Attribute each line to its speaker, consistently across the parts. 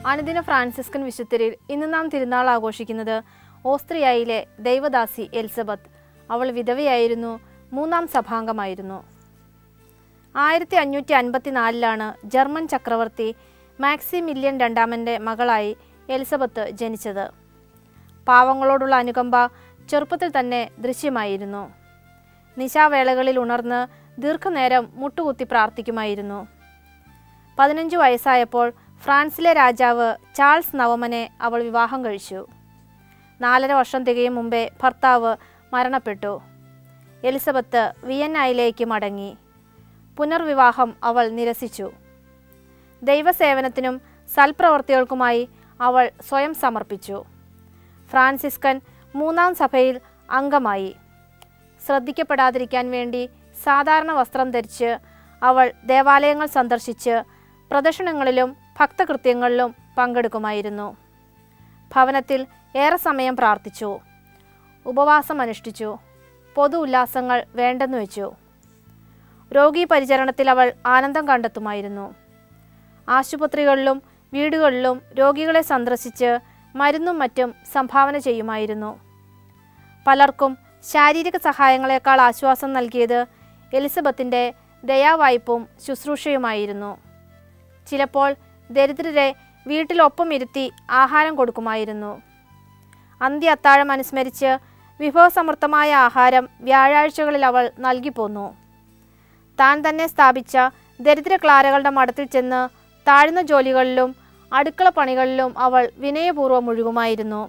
Speaker 1: അനുദിന ഫ്രാൻസിസ്കൻ വിശുദ്ധരിൽ ഇന്ന് നാം തിരുനാൾ ആഘോഷിക്കുന്നത് ഓസ്ട്രിയയിലെ ദൈവദാസി എലിസബത്ത് അവൾ വിധവയായിരുന്നു മൂന്നാം സഭാംഗമായിരുന്നു ആയിരത്തി അഞ്ഞൂറ്റി അൻപത്തിനാലിലാണ് ജർമ്മൻ ചക്രവർത്തി മാക്സിമില്യൻ രണ്ടാമൻ്റെ മകളായി എലിസബത്ത് ജനിച്ചത് പാവങ്ങളോടുള്ള അനുകമ്പ ചെറുപ്പത്തിൽ തന്നെ ദൃശ്യമായിരുന്നു നിശാവേളകളിൽ ഉണർന്ന് ദീർഘനേരം മുട്ടുകുത്തി പ്രാർത്ഥിക്കുമായിരുന്നു പതിനഞ്ച് വയസ്സായപ്പോൾ ഫ്രാൻസിലെ രാജാവ് ചാൾസ് നവമനെ അവൾ വിവാഹം കഴിച്ചു നാലര വർഷം തികയും മുമ്പേ ഭർത്താവ് മരണപ്പെട്ടു എലിസബത്ത് വിയന്നയിലേക്ക് മടങ്ങി പുനർവിവാഹം അവൾ നിരസിച്ചു ദൈവസേവനത്തിനും സൽപ്രവർത്തികൾക്കുമായി അവൾ സ്വയം സമർപ്പിച്ചു ഫ്രാൻസിസ്കൻ മൂന്നാം സഭയിൽ അംഗമായി ശ്രദ്ധിക്കപ്പെടാതിരിക്കാൻ വേണ്ടി സാധാരണ വസ്ത്രം ധരിച്ച് അവൾ ദേവാലയങ്ങൾ സന്ദർശിച്ച് പ്രദക്ഷിണങ്ങളിലും ഭക്തകൃത്യങ്ങളിലും പങ്കെടുക്കുമായിരുന്നു ഭവനത്തിൽ ഏറെ സമയം പ്രാർത്ഥിച്ചു ഉപവാസം അനുഷ്ഠിച്ചു പൊതു ഉല്ലാസങ്ങൾ വേണ്ടെന്ന് വെച്ചു രോഗീ പരിചരണത്തിൽ അവൾ ആനന്ദം കണ്ടെത്തുമായിരുന്നു ആശുപത്രികളിലും വീടുകളിലും രോഗികളെ സന്ദർശിച്ച് മരുന്നും മറ്റും സംഭാവന ചെയ്യുമായിരുന്നു പലർക്കും ശാരീരിക സഹായങ്ങളെക്കാൾ ആശ്വാസം നൽകിയത് എലിസബത്തിൻ്റെ ദയാവായ്പും ശുശ്രൂഷയുമായിരുന്നു ചിലപ്പോൾ ദരിദ്രരെ വീട്ടിലൊപ്പം ഇരുത്തി ആഹാരം കൊടുക്കുമായിരുന്നു അന്ത്യ അത്താഴം അനുസ്മരിച്ച് വിഭവസമൃദ്ധമായ ആഹാരം വ്യാഴാഴ്ചകളിൽ അവൾ നൽകിപ്പോന്നു താൻ തന്നെ സ്ഥാപിച്ച ദരിദ്ര ക്ലാരകളുടെ മഠത്തിൽ ചെന്ന് താഴ്ന്ന ജോലികളിലും അടുക്കള പണികളിലും അവൾ വിനയപൂർവ്വം മുഴുകുമായിരുന്നു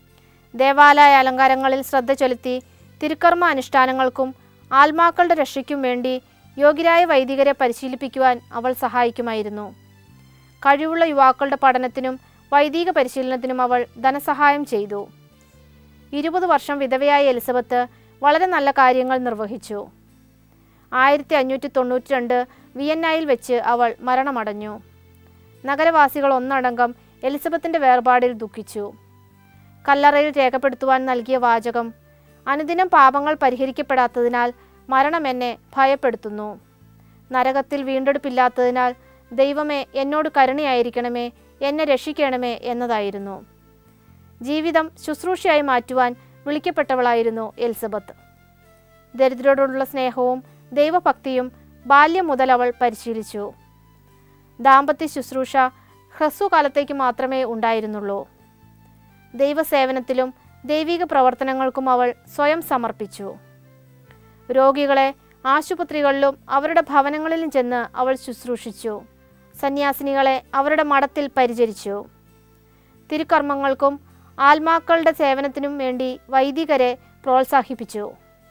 Speaker 1: ദേവാലയ അലങ്കാരങ്ങളിൽ ശ്രദ്ധ ചെലുത്തി തിരുക്കർമ്മ അനുഷ്ഠാനങ്ങൾക്കും ആത്മാക്കളുടെ രക്ഷയ്ക്കും വേണ്ടി യോഗ്യരായ വൈദികരെ പരിശീലിപ്പിക്കുവാൻ അവൾ സഹായിക്കുമായിരുന്നു കഴിവുള്ള യുവാക്കളുടെ പഠനത്തിനും വൈദിക പരിശീലനത്തിനും അവൾ ധനസഹായം ചെയ്തു ഇരുപത് വർഷം വിധവയായ എലിസബത്ത് വളരെ നല്ല കാര്യങ്ങൾ നിർവഹിച്ചു ആയിരത്തി അഞ്ഞൂറ്റി തൊണ്ണൂറ്റി രണ്ട് വിയന്നയിൽ വെച്ച് അവൾ മരണമടഞ്ഞു നഗരവാസികൾ ഒന്നടങ്കം എലിസബത്തിൻ്റെ വേർപാടിൽ ദുഃഖിച്ചു കല്ലറയിൽ രേഖപ്പെടുത്തുവാൻ നൽകിയ വാചകം അനുദിനം പാപങ്ങൾ പരിഹരിക്കപ്പെടാത്തതിനാൽ മരണം എന്നെ ഭയപ്പെടുത്തുന്നു നരകത്തിൽ വീണ്ടെടുപ്പില്ലാത്തതിനാൽ ദൈവമേ എന്നോട് കരുണയായിരിക്കണമേ എന്നെ രക്ഷിക്കണമേ എന്നതായിരുന്നു ജീവിതം ശുശ്രൂഷയായി മാറ്റുവാൻ വിളിക്കപ്പെട്ടവളായിരുന്നു എലിസബത്ത് ദരിദ്രരോടുള്ള സ്നേഹവും ദൈവഭക്തിയും ബാല്യം മുതൽ അവൾ പരിശീലിച്ചു ദാമ്പത്യ ശുശ്രൂഷ ഹ്രസ്വകാലത്തേക്ക് മാത്രമേ ഉണ്ടായിരുന്നുള്ളൂ ദൈവസേവനത്തിലും ദൈവിക പ്രവർത്തനങ്ങൾക്കും അവൾ സ്വയം സമർപ്പിച്ചു രോഗികളെ ആശുപത്രികളിലും അവരുടെ ഭവനങ്ങളിലും ചെന്ന് അവൾ ശുശ്രൂഷിച്ചു സന്യാസിനികളെ അവരുടെ മഠത്തിൽ പരിചരിച്ചു തിരുക്കർമ്മങ്ങൾക്കും ആത്മാക്കളുടെ സേവനത്തിനും വേണ്ടി വൈദികരെ പ്രോത്സാഹിപ്പിച്ചു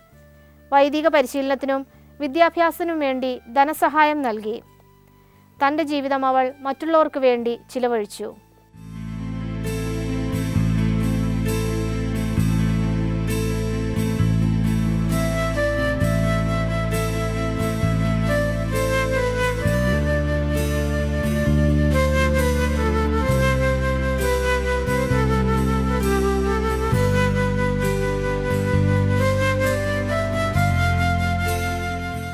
Speaker 1: വൈദിക പരിശീലനത്തിനും വിദ്യാഭ്യാസത്തിനും വേണ്ടി ധനസഹായം നൽകി തൻ്റെ ജീവിതം അവൾ മറ്റുള്ളവർക്ക് വേണ്ടി ചിലവഴിച്ചു